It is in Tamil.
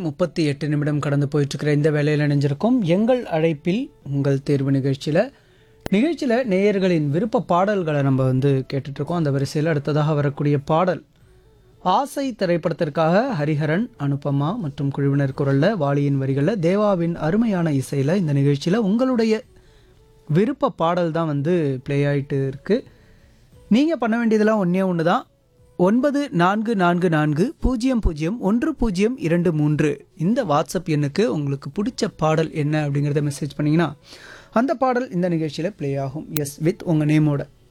முப்பத்தி எட்டு நிமிடம் கடந்து போயிட்டுருக்கிற இந்த வேலையில் இணைஞ்சிருக்கோம் எங்கள் அழைப்பில் உங்கள் தேர்வு நிகழ்ச்சியில் நிகழ்ச்சியில் நேயர்களின் விருப்ப பாடல்களை நம்ம வந்து கேட்டுட்ருக்கோம் அந்த வரிசையில் அடுத்ததாக வரக்கூடிய பாடல் ஆசை திரைப்படத்திற்காக ஹரிஹரன் அனுபமா மற்றும் குழுவினர் குரலில் வாலியின் வரிகளில் தேவாவின் அருமையான இசையில் இந்த நிகழ்ச்சியில் உங்களுடைய விருப்ப பாடல் தான் வந்து ப்ளே ஆகிட்டு இருக்குது நீங்கள் பண்ண வேண்டியதெல்லாம் ஒன்றே ஒன்று தான் ஒன்பது நான்கு நான்கு நான்கு பூஜ்ஜியம் பூஜ்ஜியம் ஒன்று பூஜ்ஜியம் இரண்டு மூன்று இந்த வாட்ஸ்அப் எண்ணுக்கு உங்களுக்கு பிடிச்ச பாடல் என்ன அப்படிங்கிறத மெசேஜ் பண்ணிங்கன்னா அந்த பாடல் இந்த நிகழ்ச்சியில் ப்ளே ஆகும் எஸ் வித் உங்கள் நேமோட